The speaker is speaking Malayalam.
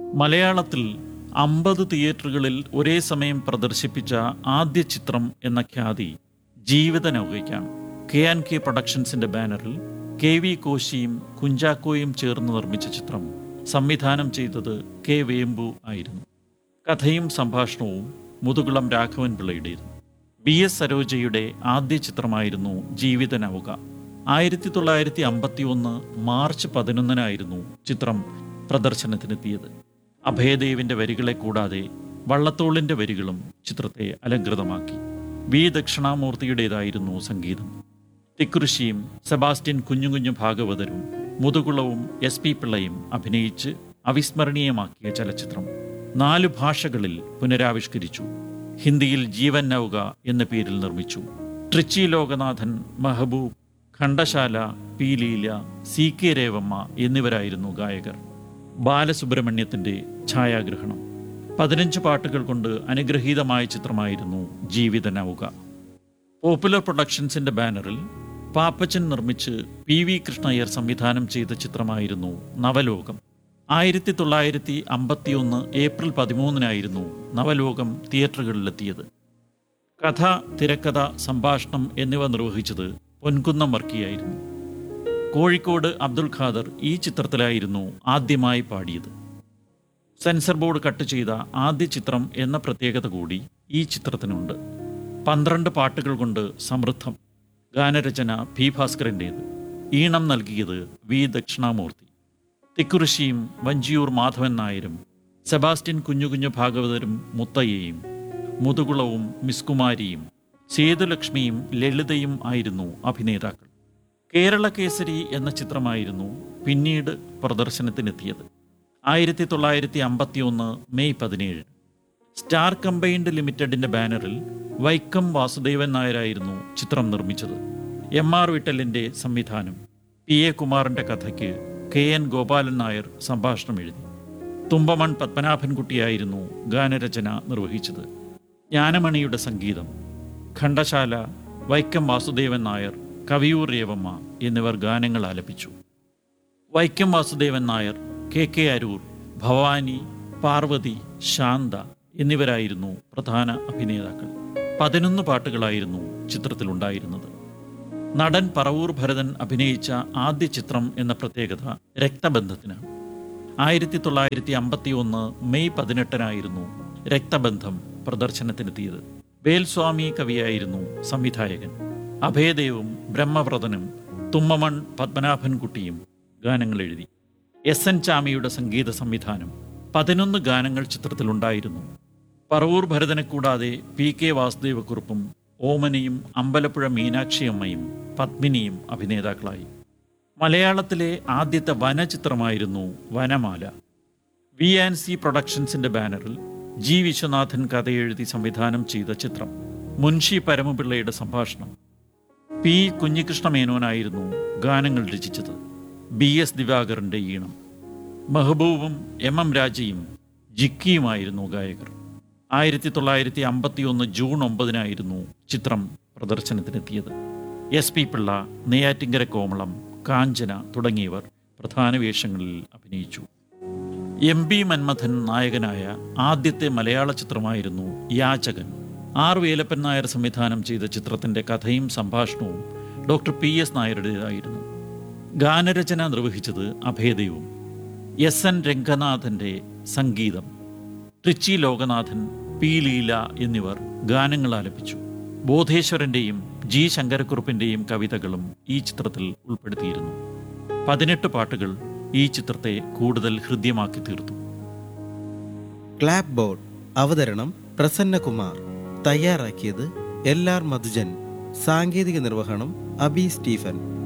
മലയാളത്തിൽ അമ്പത് തിയേറ്ററുകളിൽ ഒരേ സമയം പ്രദർശിപ്പിച്ച ആദ്യ ചിത്രം എന്ന ഖ്യാതി ജീവിത നൗകയ്ക്കാണ് കെ ആൻ കെ പ്രൊഡക്ഷൻസിന്റെ ബാനറിൽ കെ വി കോശിയും കുഞ്ചാക്കോയും ചേർന്ന് നിർമ്മിച്ച ചിത്രം സംവിധാനം ചെയ്തത് കെ വേമ്പു ആയിരുന്നു കഥയും സംഭാഷണവും മുതുകുളം രാഘവൻ പിള്ളയുടേത് ബി എസ് സരോജയുടെ ആദ്യ ചിത്രമായിരുന്നു ജീവിത നൗക ആയിരത്തി തൊള്ളായിരത്തി അമ്പത്തി ഒന്ന് മാർച്ച് പതിനൊന്നിനായിരുന്നു ചിത്രം പ്രദർശനത്തിനെത്തിയത് അഭയദേവിന്റെ വരികളെ കൂടാതെ വള്ളത്തോളിന്റെ വരികളും ചിത്രത്തെ അലങ്കൃതമാക്കി വി ദക്ഷിണാമൂർത്തിയുടേതായിരുന്നു സംഗീതം തിക്കുറിശിയും സെബാസ്റ്റ്യൻ കുഞ്ഞുകുഞ്ഞു ഭാഗവതരും മുതുകുളവും എസ് പി പിള്ളയും അഭിനയിച്ച് അവിസ്മരണീയമാക്കിയ ചലച്ചിത്രം നാല് ഭാഷകളിൽ പുനരാവിഷ്കരിച്ചു ഹിന്ദിയിൽ ജീവൻ നൗക എന്ന പേരിൽ നിർമ്മിച്ചു Trichy Loganathan Mehboob Ghantasala P Leela C K Revamma എന്നിവരായിരുന്നു ഗായകർ ബാലസുബ്രഹ്മണ്യത്തിന്റെ ഛായാഗ്രഹണം പതിനഞ്ച് പാട്ടുകൾ കൊണ്ട് അനുഗ്രഹീതമായ ചിത്രമായിരുന്നു ജീവിത നൗക പോപ്പുലർ പ്രൊഡക്ഷൻസിന്റെ ബാനറിൽ പാപ്പച്ചൻ നിർമ്മിച്ച് പി വി കൃഷ്ണയ്യർ സംവിധാനം ചെയ്ത ചിത്രമായിരുന്നു നവലോകം ആയിരത്തി തൊള്ളായിരത്തി അമ്പത്തിയൊന്ന് ഏപ്രിൽ പതിമൂന്നിനായിരുന്നു നവലോകം തിയേറ്ററുകളിലെത്തിയത് കഥ തിരക്കഥ സംഭാഷണം എന്നിവ നിർവഹിച്ചത് പൊൻകുന്നം വർക്കിയായിരുന്നു കോഴിക്കോട് അബ്ദുൽ ഖാദർ ഈ ചിത്രത്തിലായിരുന്നു ആദ്യമായി പാടിയത് സെൻസർ ബോർഡ് കട്ട് ചെയ്ത ആദ്യ ചിത്രം എന്ന പ്രത്യേകത കൂടി ഈ ചിത്രത്തിനുണ്ട് പന്ത്രണ്ട് പാട്ടുകൾ കൊണ്ട് സമൃദ്ധം ഗാനരചന പി ഭാസ്കരൻ്റേത് ഈണം നൽകിയത് വി ദക്ഷിണാമൂർത്തി തിക്കുറിശിയും വഞ്ചിയൂർ മാധവൻ നായരും സെബാസ്റ്റ്യൻ കുഞ്ഞുകുഞ്ഞു ഭാഗവതരും മുത്തയ്യയും മുതുകുളവും മിസ്കുമാരിയും സേതുലക്ഷ്മിയും ലളിതയും ആയിരുന്നു അഭിനേതാക്കൾ കേരള കേസരി എന്ന ചിത്രമായിരുന്നു പിന്നീട് പ്രദർശനത്തിനെത്തിയത് ആയിരത്തി തൊള്ളായിരത്തി അമ്പത്തി ഒന്ന് മെയ് പതിനേഴ് സ്റ്റാർ കമ്പൈൻഡ് ലിമിറ്റഡിന്റെ ബാനറിൽ വൈക്കം വാസുദേവൻ നായരായിരുന്നു ചിത്രം നിർമ്മിച്ചത് എം ആർ വിട്ടലിന്റെ സംവിധാനം പി എ കുമാറിന്റെ കഥയ്ക്ക് കെ എൻ ഗോപാലൻ നായർ സംഭാഷണം എഴുതി തുമ്പമൺ പത്മനാഭൻകുട്ടിയായിരുന്നു ഗാനരചന നിർവഹിച്ചത് ജ്ഞാനമണിയുടെ സംഗീതം ഖണ്ഡശാല വൈക്കം വാസുദേവൻ നായർ കവിയൂർ രേവമ്മ എന്നിവർ ഗാനങ്ങൾ ആലപിച്ചു വൈക്കം വാസുദേവൻ നായർ കെ കെ അരൂർ ഭവാനി പാർവതി ശാന്ത എന്നിവരായിരുന്നു പ്രധാന അഭിനേതാക്കൾ പതിനൊന്ന് പാട്ടുകളായിരുന്നു ചിത്രത്തിലുണ്ടായിരുന്നത് നടൻ പറവൂർ ഭരതൻ അഭിനയിച്ച ആദ്യ ചിത്രം എന്ന പ്രത്യേകത രക്തബന്ധത്തിനാണ് ആയിരത്തി തൊള്ളായിരത്തി അമ്പത്തി ഒന്ന് മെയ് പതിനെട്ടിനായിരുന്നു രക്തബന്ധം പ്രദർശനത്തിനെത്തിയത് വേൽസ്വാമി കവിയായിരുന്നു സംവിധായകൻ അഭയദേവും ബ്രഹ്മവ്രതനും തുമ്മമൺ പത്മനാഭൻകുട്ടിയും ഗാനങ്ങൾ എഴുതി എസ് എൻ ചാമിയുടെ സംഗീത സംവിധാനം പതിനൊന്ന് ഗാനങ്ങൾ ചിത്രത്തിലുണ്ടായിരുന്നു പറവൂർ ഭരതനെ കൂടാതെ പി കെ വാസുദേവക്കുറുപ്പും ഓമനയും അമ്പലപ്പുഴ മീനാക്ഷിയമ്മയും പത്മിനിയും അഭിനേതാക്കളായി മലയാളത്തിലെ ആദ്യത്തെ വനചിത്രമായിരുന്നു വനമാല വി ആൻഡ് സി പ്രൊഡക്ഷൻസിന്റെ ബാനറിൽ ജി വിശ്വനാഥൻ കഥയെഴുതി സംവിധാനം ചെയ്ത ചിത്രം മുൻഷി പരമപിള്ളയുടെ സംഭാഷണം പി കുഞ്ഞികൃഷ്ണ മേനോനായിരുന്നു ഗാനങ്ങൾ രചിച്ചത് ബി എസ് ദിവാകറിന്റെ ഈണം മെഹബൂബും എം എം രാജയും ജിക്കിയുമായിരുന്നു ഗായകർ ആയിരത്തി തൊള്ളായിരത്തി അമ്പത്തി ഒന്ന് ജൂൺ ഒമ്പതിനായിരുന്നു ചിത്രം പ്രദർശനത്തിനെത്തിയത് എസ് പി പിള്ള നെയ്യാറ്റിങ്കര കോമളം കാഞ്ചന തുടങ്ങിയവർ പ്രധാന വേഷങ്ങളിൽ അഭിനയിച്ചു എം ബി മന്മഥൻ നായകനായ ആദ്യത്തെ മലയാള ചിത്രമായിരുന്നു യാചകൻ ആർ വേലപ്പൻ നായർ സംവിധാനം ചെയ്ത ചിത്രത്തിന്റെ കഥയും സംഭാഷണവും ഡോക്ടർ പി എസ് നായരുടേതായിരുന്നു ഗാനരചന നിർവഹിച്ചത് അഭയദേവും എസ് എൻ രംഗനാഥന്റെ സംഗീതം ട്രിച്ചി ലോകനാഥൻ പി ലീല എന്നിവർ ഗാനങ്ങൾ ആലപിച്ചു ബോധേശ്വരന്റെയും ജി ശങ്കരക്കുറുപ്പിന്റെയും കവിതകളും ഈ ചിത്രത്തിൽ ഉൾപ്പെടുത്തിയിരുന്നു പതിനെട്ട് പാട്ടുകൾ ഈ ചിത്രത്തെ കൂടുതൽ ഹൃദ്യമാക്കി തീർത്തു ക്ലാപ്പ് ബോർഡ് അവതരണം പ്രസന്നകുമാർ തയ്യാറാക്കിയത് എൽ ആർ മധുജൻ സാങ്കേതിക നിർവഹണം അബി സ്റ്റീഫൻ